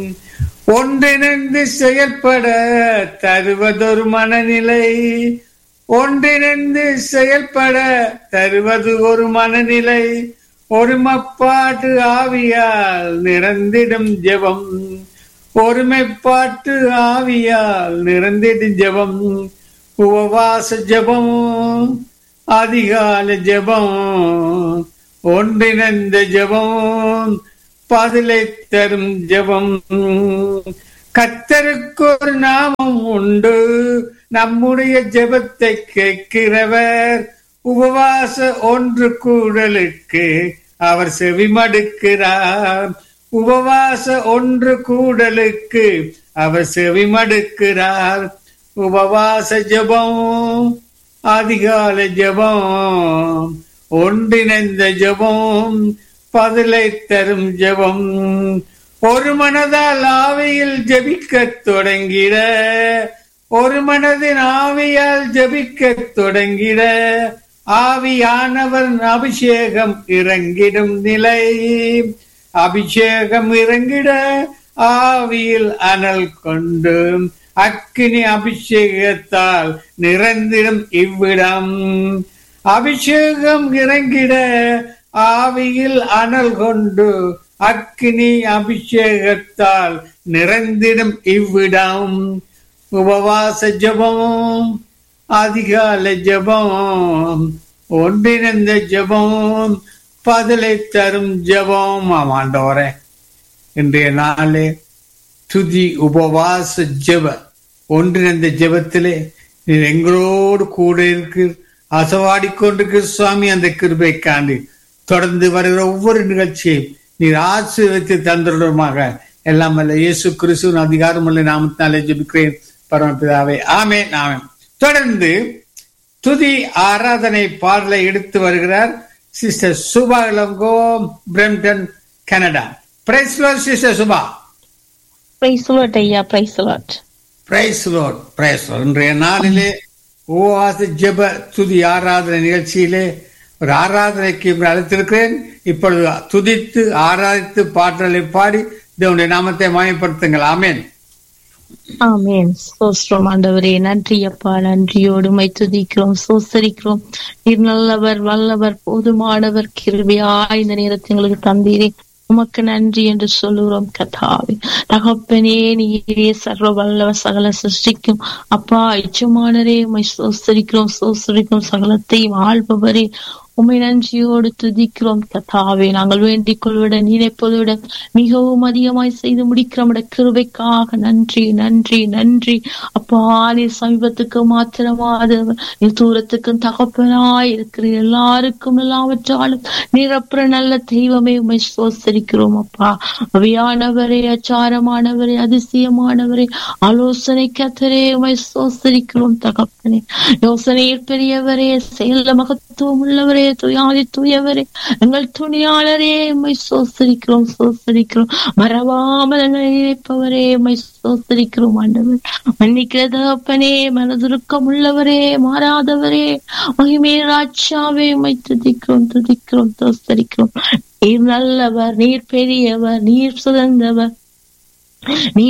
ஒன்றிணைந்து செயல்பட தருவதொரு மனநிலை ஒன்றிணைந்து செயல்பட தருவது ஒரு மனநிலை ஒருமைப்பாட்டு ஆவியால் நிறந்திடும் ஜெபம் ஒருமைப்பாட்டு ஆவியால் நிறந்திடும் ஜெபம் உபவாச ஜெபம் அதிகால ஜெபம் ஒன்றிணைந்த ஜெபம் பதிலை தரும் ஜெபம் கத்தருக்கு ஒரு நாமம் உண்டு நம்முடைய ஜெபத்தை கேட்கிறவர் உபவாச ஒன்று கூடலுக்கு அவர் செவிமடுக்கிறார் உபவாச ஒன்று கூடலுக்கு அவர் செவிமடுக்கிறார் உபவாச ஜெபம் அதிகால ஜெபம் ஒன்றிணைந்த ஜெபம் பதிலை தரும் ஜெபம் ஒரு மனதால் ஆவியில் ஜெபிக்கத் தொடங்கிட ஒரு மனதின் ஆவியால் ஜெபிக்கத் தொடங்கிட ஆவியானவர் அபிஷேகம் இறங்கிடும் நிலை அபிஷேகம் இறங்கிட ஆவியில் அனல் கொண்டு அக்கினி அபிஷேகத்தால் நிறைந்திடும் இவ்விடம் அபிஷேகம் இறங்கிட ஆவியில் அனல் கொண்டு அக்கினி அபிஷேகத்தால் நிறைந்திடும் இவ்விடம் உபவாச ஜபம் அதிகால ஜபம் ஒன்றிணைந்த ஜபம் பதிலை தரும் ஜபம் ஆமாண்டவரே இன்றைய நாளே துதி உபவாச ஜெப ஒன்றிணைந்த ஜெபத்திலே நீர் எங்களோடு கூட இருக்கு அசவாடி கொண்டிருக்கிற சுவாமி அந்த கிருபை காண்டி தொடர்ந்து வருகிற ஒவ்வொரு நிகழ்ச்சியை நீர் ஆசீர்வதித்து தந்துள்ளமாக எல்லாம் அல்ல இயேசு கிறிஸ்துவின் அதிகாரம் உள்ள நாமத்தினாலே ஜெபிக்கிறேன் பரமபிதாவே ஆமே ஆமே தொடர்ந்து துதி ஆராதனை பாடலை எடுத்து வருகிறார் sister Subha Ilango Brampton Canada praise sister Subha praise Lord ஐயா praise Lord praise Lord praise இன்றைய நாளிலே ஓவாச ஜெப துதி ஆராதனை நிகழ்ச்சியிலே ஒரு ஆராதனைக்கு அழைத்திருக்கிறேன் இப்பொழுது துதித்து ஆராதித்து பாட்டலை பாடி தேவனுடைய நாமத்தை மாயப்படுத்துங்கள் ஆமேன் ஆமேன் சோஸ்திரம் ஆண்டவரே நன்றி அப்பா நன்றியோடு மை துதிக்கிறோம் சோசரிக்கிறோம் நீர் நல்லவர் வல்லவர் போதுமானவர் கிருபியா இந்த நேரத்தை எங்களுக்கு தந்தீரே உமக்கு நன்றி என்று சொல்லுகிறோம் கதாவே தகப்பனே நீரே சர்வ வல்லவர் சகல சிருஷ்டிக்கும் அப்பா இச்சமானரே உமை சோசரிக்கிறோம் சோசரிக்கிறோம் சகலத்தையும் ஆள்பவரே உமை நன்றியோடு துதிக்கிறோம் கத்தாவே நாங்கள் வேண்டிக் கொள்விட நினைப்பதை மிகவும் அதிகமாய் செய்து முடிக்கிற கிருபைக்காக நன்றி நன்றி நன்றி அப்பா நீ சமீபத்துக்கு மாத்திரமாதவர் நீ தூரத்துக்கும் தகப்பனாய் இருக்கிற எல்லாருக்கும் எல்லாவற்றாலும் நிரப்புற நல்ல தெய்வமே உமை சோசரிக்கிறோம் அப்பா அவியானவரே அச்சாரமானவரே அதிசயமானவரே ஆலோசனை கத்தரே உமை சோசரிக்கிறோம் தகப்பனே யோசனையில் பெரியவரே செயல மகத்துவம் உள்ளவரே ஆண்டவரே துயாதி தூயவரே எங்கள் துணியாளரே எம்மை சோசரிக்கிறோம் சோசரிக்கிறோம் மறவாமல் எங்களை நினைப்பவரே எம்மை சோசரிக்கிறோம் ஆண்டவர் மன்னிக்கிற தகப்பனே மனதுருக்கம் உள்ளவரே மாறாதவரே மகிமே ராட்சாவே எம்மை துதிக்கிறோம் துதிக்கிறோம் சோசரிக்கிறோம் நீர் நல்லவர் நீர் பெரியவர் நீர் சுதந்தவர் நீ